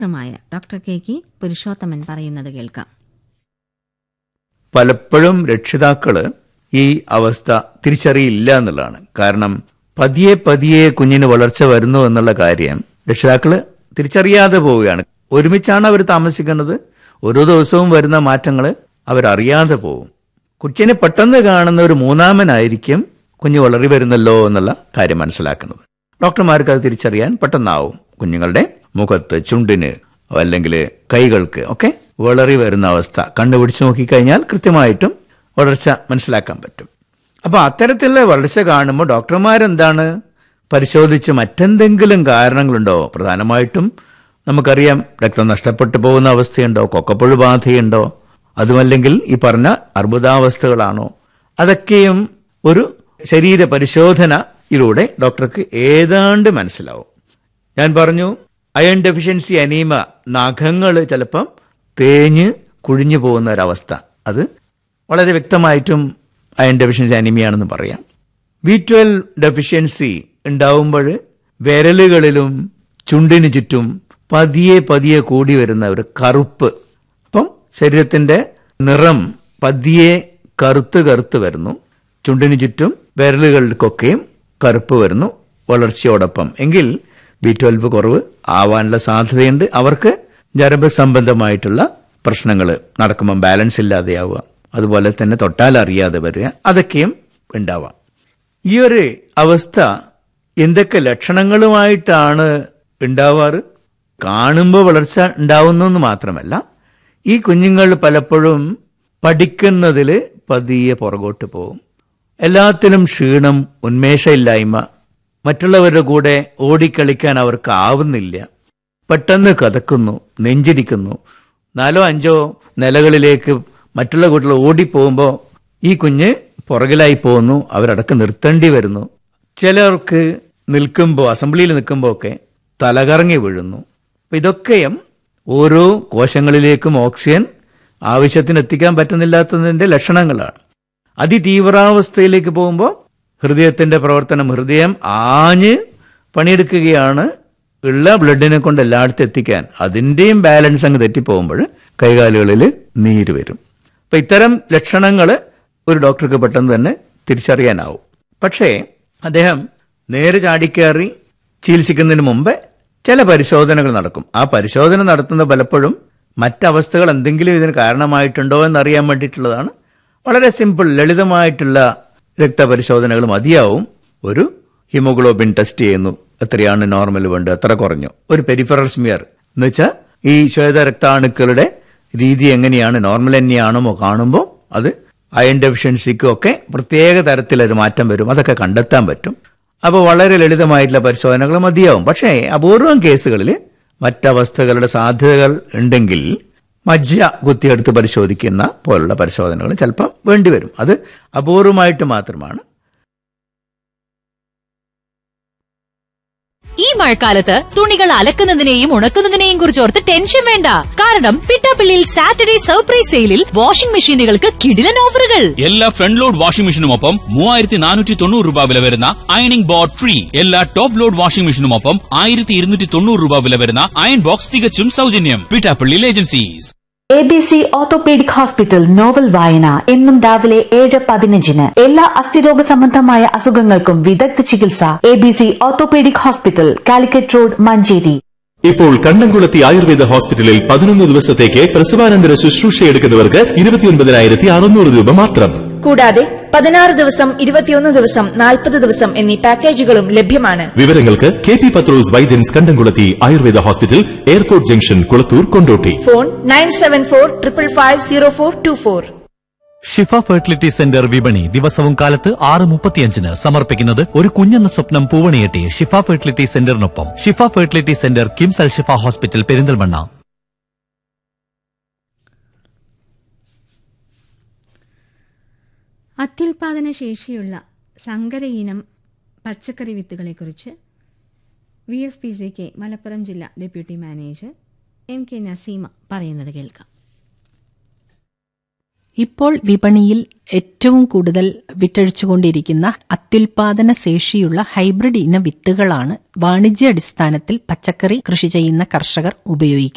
ഡോക്ടറുമായ doctor K K Purushothaman പറയുന്നത് കേൾക്കാം പലപ്പോഴും രക്ഷിതാക്കള് ഈ അവസ്ഥ തിരിച്ചറിയില്ല എന്നുള്ളതാണ് കാരണം പതിയെ പതിയെ കുഞ്ഞിന് വളർച്ച വരുന്നു എന്നുള്ള കാര്യം രക്ഷിതാക്കള് തിരിച്ചറിയാതെ പോവുകയാണ് ഒരുമിച്ചാണ് അവർ താമസിക്കുന്നത് ഓരോ ദിവസവും വരുന്ന മാറ്റങ്ങൾ അവരറിയാതെ പോകും കൊച്ചിനെ പെട്ടെന്ന് കാണുന്ന ഒരു മൂന്നാമനായിരിക്കും കുഞ്ഞ് വളറി വരുന്നല്ലോ എന്നുള്ള കാര്യം മനസ്സിലാക്കുന്നത് ഡോക്ടർമാർക്ക് അത് തിരിച്ചറിയാൻ പെട്ടെന്നാവും കുഞ്ഞുങ്ങളുടെ മുഖത്ത് ചുണ്ടിന് അല്ലെങ്കിൽ കൈകൾക്ക് ഒക്കെ വളറി വരുന്ന അവസ്ഥ കണ്ടുപിടിച്ച് നോക്കിക്കഴിഞ്ഞാൽ കൃത്യമായിട്ടും വളർച്ച മനസ്സിലാക്കാൻ പറ്റും അപ്പൊ അത്തരത്തിലുള്ള വളർച്ച കാണുമ്പോൾ ഡോക്ടർമാരെന്താണ് പരിശോധിച്ച് മറ്റെന്തെങ്കിലും കാരണങ്ങളുണ്ടോ പ്രധാനമായിട്ടും നമുക്കറിയാം രക്തം നഷ്ടപ്പെട്ടു പോകുന്ന അവസ്ഥയുണ്ടോ കൊക്കപ്പുഴു ബാധയുണ്ടോ അതുമല്ലെങ്കിൽ ഈ പറഞ്ഞ അർബുദാവസ്ഥകളാണോ അതൊക്കെയും ഒരു ശരീര പരിശോധനയിലൂടെ ഡോക്ടർക്ക് ഏതാണ്ട് മനസ്സിലാവും ഞാൻ പറഞ്ഞു അയൺ ഡെഫിഷ്യൻസി അനീമ നഖങ്ങൾ ചിലപ്പം തേഞ്ഞ് കുഴിഞ്ഞു പോകുന്ന ഒരവസ്ഥ അത് വളരെ വ്യക്തമായിട്ടും അയൺ ഡെഫിഷ്യൻസി അനീമിയാണെന്ന് പറയാം ബി ട്വൽവ് ഡെഫിഷ്യൻസി ഉണ്ടാവുമ്പോൾ വിരലുകളിലും ചുണ്ടിനു ചുറ്റും പതിയെ പതിയെ കൂടി വരുന്ന ഒരു കറുപ്പ് അപ്പം ശരീരത്തിന്റെ നിറം പതിയെ കറുത്ത് കറുത്ത് വരുന്നു ചുണ്ടിനു ചുറ്റും വിരലുകൾക്കൊക്കെയും കറുപ്പ് വരുന്നു വളർച്ചയോടൊപ്പം എങ്കിൽ ബി ട്വൽവ് കുറവ് ആവാനുള്ള സാധ്യതയുണ്ട് അവർക്ക് ഞരമ്പ് സംബന്ധമായിട്ടുള്ള പ്രശ്നങ്ങൾ നടക്കുമ്പം ബാലൻസ് ഇല്ലാതെയാവുക അതുപോലെ തന്നെ തൊട്ടാൽ അറിയാതെ വരിക അതൊക്കെയും ഉണ്ടാവാം ഈ ഒരു അവസ്ഥ എന്തൊക്കെ ലക്ഷണങ്ങളുമായിട്ടാണ് ഉണ്ടാവാറ് കാണുമ്പോൾ വളർച്ച ഉണ്ടാവുന്നു എന്ന് മാത്രമല്ല ഈ കുഞ്ഞുങ്ങൾ പലപ്പോഴും പഠിക്കുന്നതിൽ പതിയെ പുറകോട്ട് പോകും എല്ലാത്തിലും ക്ഷീണം ഉന്മേഷമില്ലായ്മ മറ്റുള്ളവരുടെ കൂടെ ഓടിക്കളിക്കാൻ അവർക്ക് ആവുന്നില്ല പെട്ടെന്ന് കതക്കുന്നു നെഞ്ചിടിക്കുന്നു നാലോ അഞ്ചോ നിലകളിലേക്ക് മറ്റുള്ള കുട്ടികൾ ഓടിപ്പോകുമ്പോൾ ഈ കുഞ്ഞ് പുറകിലായി പോകുന്നു അവരടക്കം നിർത്തേണ്ടി വരുന്നു ചിലർക്ക് നിൽക്കുമ്പോൾ അസംബ്ലിയിൽ നിൽക്കുമ്പോൾ ഒക്കെ തലകറങ്ങി വീഴുന്നു അപ്പൊ ഇതൊക്കെയും ഓരോ കോശങ്ങളിലേക്കും ഓക്സിജൻ ആവശ്യത്തിന് എത്തിക്കാൻ പറ്റുന്നില്ലാത്തതിന്റെ ലക്ഷണങ്ങളാണ് അതിതീവ്രാവസ്ഥയിലേക്ക് പോകുമ്പോൾ ഹൃദയത്തിന്റെ പ്രവർത്തനം ഹൃദയം ആഞ്ഞ് പണിയെടുക്കുകയാണ് ഉള്ള ബ്ലഡിനെ കൊണ്ട് എല്ലായിടത്തും എത്തിക്കാൻ അതിന്റെയും ബാലൻസ് അങ്ങ് തെറ്റിപ്പോകുമ്പോൾ കൈകാലുകളിൽ നീര് വരും അപ്പൊ ഇത്തരം ലക്ഷണങ്ങൾ ഒരു ഡോക്ടർക്ക് പെട്ടെന്ന് തന്നെ തിരിച്ചറിയാനാവും പക്ഷേ അദ്ദേഹം നേരെ ചാടിക്കയറി ചികിത്സിക്കുന്നതിന് മുമ്പേ ചില പരിശോധനകൾ നടക്കും ആ പരിശോധന നടത്തുന്ന പലപ്പോഴും മറ്റവസ്ഥകൾ എന്തെങ്കിലും ഇതിന് കാരണമായിട്ടുണ്ടോ എന്നറിയാൻ വേണ്ടിയിട്ടുള്ളതാണ് വളരെ സിമ്പിൾ ലളിതമായിട്ടുള്ള രക്തപരിശോധനകൾ മതിയാവും ഒരു ഹിമോഗ്ലോബിൻ ടെസ്റ്റ് ചെയ്യുന്നു എത്രയാണ് നോർമൽ വേണ്ടത് എത്ര കുറഞ്ഞു ഒരു പെരിഫറൽ സ്മിയർ എന്ന് വെച്ചാൽ ഈ ശ്വേത രക്താണുക്കളുടെ രീതി എങ്ങനെയാണ് നോർമൽ തന്നെയാണോ കാണുമ്പോൾ അത് അയൺ ഡെഫിഷ്യൻസിക്കും ഒക്കെ പ്രത്യേക തരത്തിലൊരു മാറ്റം വരും അതൊക്കെ കണ്ടെത്താൻ പറ്റും അപ്പോൾ വളരെ ലളിതമായിട്ടുള്ള പരിശോധനകൾ മതിയാവും പക്ഷേ അപൂർവം കേസുകളിൽ മറ്റവസ്ഥകളുടെ സാധ്യതകൾ ഉണ്ടെങ്കിൽ മജ്ജ കുത്തിയെടുത്ത് പരിശോധിക്കുന്ന പോലുള്ള പരിശോധനകൾ ചിലപ്പോൾ വേണ്ടിവരും അത് അപൂർവമായിട്ട് മാത്രമാണ് ഈ മഴക്കാലത്ത് തുണികൾ അലക്കുന്നതിനെയും ഉണക്കുന്നതിനെയും കുറിച്ചോർത്ത് ടെൻഷൻ വേണ്ട കാരണം പിട്ടാപ്പിള്ളിയിൽ സാറ്റർഡേ സർപ്രൈസ് സെയിലിൽ വാഷിംഗ് മെഷീനുകൾക്ക് കിടിലൻ ഓഫറുകൾ എല്ലാ ഫ്രണ്ട് ലോഡ് വാഷിംഗ് മെഷീനുമൊപ്പം മൂവായിരത്തി നാനൂറ്റി തൊണ്ണൂറ് രൂപ വില വരുന്ന അയണിംഗ് ബോർഡ് ഫ്രീ എല്ലാ ടോപ്പ് ലോഡ് വാഷിംഗ് മെഷീനുമൊപ്പം ആയിരത്തി ഇരുന്നൂറ്റി തൊണ്ണൂറ് രൂപ വില വരുന്ന അയൺ ബോക്സ് തികച്ചും സൗജന്യം പിട്ടാപ്പള്ളിയിൽ agencies A B C orthopaedic hospital novel വായന എന്നും രാവിലെ ഏഴ് പതിനഞ്ചിന് എല്ലാ അസ്ഥിരോഗ സംബന്ധമായ അസുഖങ്ങൾക്കും വിദഗ്ധ ചികിത്സ A B C orthopaedic hospital Calicut road Manjeri ഇപ്പോൾ കണ്ടംകുളത്തി ആയുർവേദ ഹോസ്പിറ്റലിൽ പതിനൊന്ന് ദിവസത്തേക്ക് പ്രസവാനന്തര ശുശ്രൂഷ എടുക്കുന്നവർക്ക് ഇരുപത്തിയൊൻപതിനായിരത്തി അറുന്നൂറ് രൂപ മാത്രം കൂടാതെ പതിനാറ് ദിവസം ഇരുപത്തിയൊന്ന് ദിവസം നാൽപ്പത് ദിവസം എന്നീ പാക്കേജുകളും ലഭ്യമാണ് വിവരങ്ങൾക്ക് K P Pathros Vaidyans Kandamkulathi Ayurveda hospital airport junction Kulathur Kondotty phone nine seven four triple five zero four two four Shifa fertility centre വിപണി ദിവസവും കാലത്ത് ആറ് മുപ്പത്തിയഞ്ചിന് സമർപ്പിക്കുന്നത് ഒരു കുഞ്ഞെന്ന സ്വപ്നം പൂവണിയെട്ടി ഷിഫ ഫെർട്ടിലിറ്റി സെന്ററിനൊപ്പം Shifa fertility centre KIMS Al Shifa hospital Perinthalmanna അത്യുൽപാദന ശേഷിയുള്ള സങ്കര ഇനം പച്ചക്കറി വിത്തുകളെക്കുറിച്ച് V F P C K Malappuram ജില്ലാ deputy manager M K Naseema പറയുന്നത് കേൾക്കാം ഇപ്പോൾ വിപണിയിൽ ഏറ്റവും കൂടുതൽ വിറ്റഴിച്ചുകൊണ്ടിരിക്കുന്ന അത്യുൽപാദന ശേഷിയുള്ള ഹൈബ്രിഡ് ഇന വിത്തുകളാണ് വാണിജ്യാടിസ്ഥാനത്തിൽ പച്ചക്കറി കൃഷി ചെയ്യുന്ന കർഷകർ ഉപയോഗിക്കുന്നത്